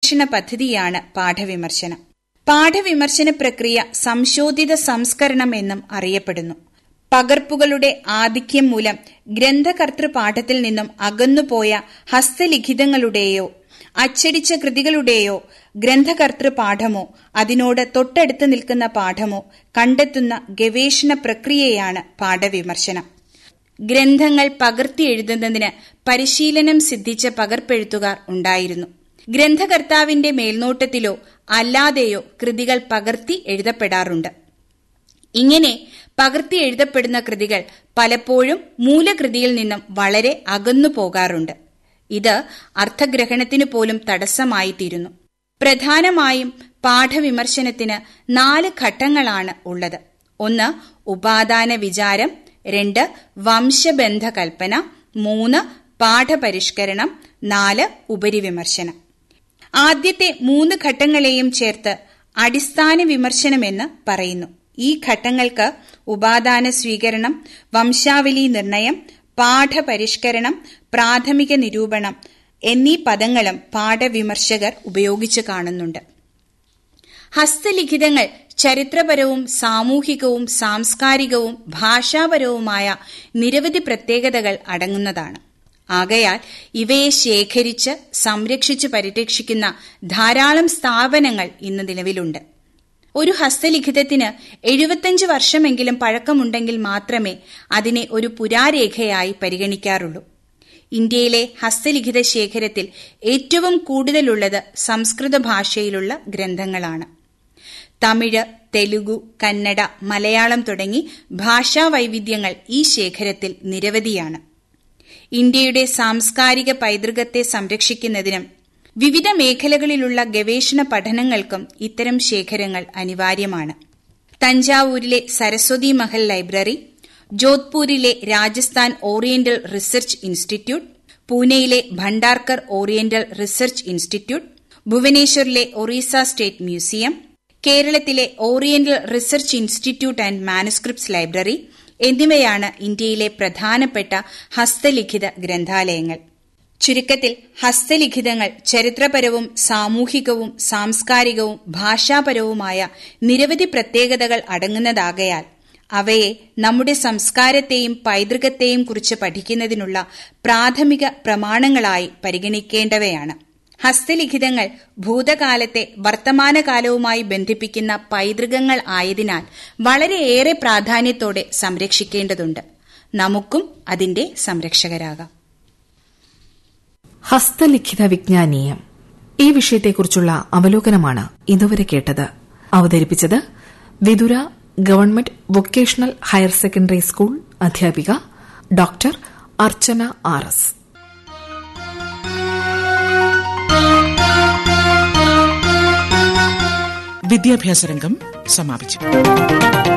പരീക്ഷണ പദ്ധതിയാണ് പാഠവിമർശനം പാഠവിമർശന പ്രക്രിയ സംശോധിത സംസ്കരണം എന്നും അറിയപ്പെടുന്നു പകർപ്പുകളുടെ ആധിക്യം മൂലം ഗ്രന്ഥകർത്തൃ പാഠത്തിൽ നിന്നും അകന്നുപോയ ഹസ്തലിഖിതങ്ങളുടെയോ അച്ചടിച്ച കൃതികളുടെയോ ഗ്രന്ഥകർത്തൃ പാഠമോ അതിനോട് തൊട്ടടുത്ത് നിൽക്കുന്ന പാഠമോ കണ്ടെത്തുന്ന ഗവേഷണ പ്രക്രിയയാണ് പാഠവിമർശനം ഗ്രന്ഥങ്ങൾ പകർത്തി എഴുതുന്നതിന് പരിശീലനം സിദ്ധിച്ച പകർപ്പെഴുത്തുകാർ ഉണ്ടായിരുന്നു ഗ്രന്ഥകർത്താവിന്റെ മേൽനോട്ടത്തിലോ അല്ലാതെയോ കൃതികൾ പകർത്തി എഴുതപ്പെടാറുണ്ട് ഇങ്ങനെ പകർത്തി എഴുതപ്പെടുന്ന കൃതികൾ പലപ്പോഴും മൂലകൃതിയിൽ നിന്നും വളരെ അകന്നു പോകാറുണ്ട് ഇത് അർത്ഥഗ്രഹണത്തിനു പോലും തടസ്സമായിത്തീരുന്നു പ്രധാനമായും പാഠവിമർശനത്തിന് നാല് ഘട്ടങ്ങളാണ് ഉള്ളത് ഒന്ന് ഉപാദാന വിചാരം രണ്ട് വംശബന്ധ കൽപ്പന മൂന്ന് പാഠപരിഷ്കരണം നാല് ഉപരിവിമർശനം ആദ്യത്തെ മൂന്ന് ഘട്ടങ്ങളെയും ചേർത്ത് അടിസ്ഥാന വിമർശനമെന്ന് പറയുന്നു ഈ ഘട്ടങ്ങൾക്ക് ഉപാദാന സ്വീകരണം വംശാവലി നിർണയം പാഠപരിഷ്കരണം പ്രാഥമിക നിരൂപണം എന്നീ പദങ്ങളും പാഠവിമർശകർ ഉപയോഗിച്ചു കാണുന്നുണ്ട് ഹസ്തലിഖിതങ്ങൾ ചരിത്രപരവും സാമൂഹികവും സാംസ്കാരികവും ഭാഷാപരവുമായ നിരവധി പ്രത്യേകതകൾ അടങ്ങുന്നതാണ് ആകയാൽ ഇവയെ ശേഖരിച്ച് സംരക്ഷിച്ചു പരിരക്ഷിക്കുന്ന ധാരാളം സ്ഥാപനങ്ങൾ ഇന്ന് നിലവിലുണ്ട് ഒരു ഹസ്തലിഖിതത്തിന് എഴുപത്തഞ്ച് വർഷമെങ്കിലും പഴക്കമുണ്ടെങ്കിൽ മാത്രമേ അതിനെ ഒരു പുരാരേഖയായി പരിഗണിക്കാറുള്ളൂ ഇന്ത്യയിലെ ഹസ്തലിഖിത ശേഖരത്തിൽ ഏറ്റവും കൂടുതലുള്ളത് സംസ്കൃത ഭാഷയിലുള്ള ഗ്രന്ഥങ്ങളാണ് തമിഴ് തെലുഗു കന്നഡ മലയാളം തുടങ്ങി ഭാഷാ വൈവിധ്യങ്ങൾ ഈ ശേഖരത്തിൽ നിരവധിയാണ് ഇന്ത്യയുടെ സാംസ്കാരിക പൈതൃകത്തെ സംരക്ഷിക്കുന്നതിനും വിവിധ മേഖലകളിലുള്ള ഗവേഷണ പഠനങ്ങൾക്കും ഇത്തരം ശേഖരങ്ങൾ അനിവാര്യമാണ് തഞ്ചാവൂരിലെ സരസ്വതി മഹൽ ലൈബ്രറി ജോധ്പൂരിലെ രാജസ്ഥാൻ ഓറിയന്റൽ റിസർച്ച് ഇൻസ്റ്റിറ്റ്യൂട്ട് പൂനെയിലെ ഭണ്ഡാർക്കർ ഓറിയന്റൽ റിസർച്ച് ഇൻസ്റ്റിറ്റ്യൂട്ട് ഭുവനേശ്വറിലെ ഒറീസ സ്റ്റേറ്റ് മ്യൂസിയം കേരളത്തിലെ oriental research institute and manuscripts library എന്നിവയാണ് ഇന്ത്യയിലെ പ്രധാനപ്പെട്ട ഹസ്തലിഖിത ഗ്രന്ഥാലയങ്ങൾ ചുരുക്കത്തിൽ ഹസ്തലിഖിതങ്ങൾ ചരിത്രപരവും സാമൂഹികവും സാംസ്കാരികവും ഭാഷാപരവുമായ നിരവധി പ്രത്യേകതകൾ അടങ്ങുന്നതാകയാൽ അവയെ നമ്മുടെ സംസ്കാരത്തെയും പൈതൃകത്തെയും കുറിച്ച് പഠിക്കുന്നതിനുള്ള പ്രാഥമിക പ്രമാണങ്ങളായി പരിഗണിക്കേണ്ടവയാണ് ഹസ്തലിഖിതങ്ങൾ ഭൂതകാലത്തെ വർത്തമാനകാലവുമായി ബന്ധിപ്പിക്കുന്ന പൈതൃകങ്ങൾ ആയതിനാൽ വളരെയേറെ പ്രാധാന്യത്തോടെ സംരക്ഷിക്കേണ്ടതുണ്ട് നമുക്കും അതിന്റെ സംരക്ഷകരാകാം ഹസ്തലിഖിത വിജ്ഞാനീയം ഈ വിഷയത്തെക്കുറിച്ചുള്ള അവലോകനമാണ് ഇതുവരെ കേട്ടത് അവതരിപ്പിച്ചത് Vithura government vocational higher secondary school അധ്യാപിക ഡോക്ടർ അർച്ചന ആർ എസ് വിദ്യാഭ്യാസ രംഗം സമാപിച്ചു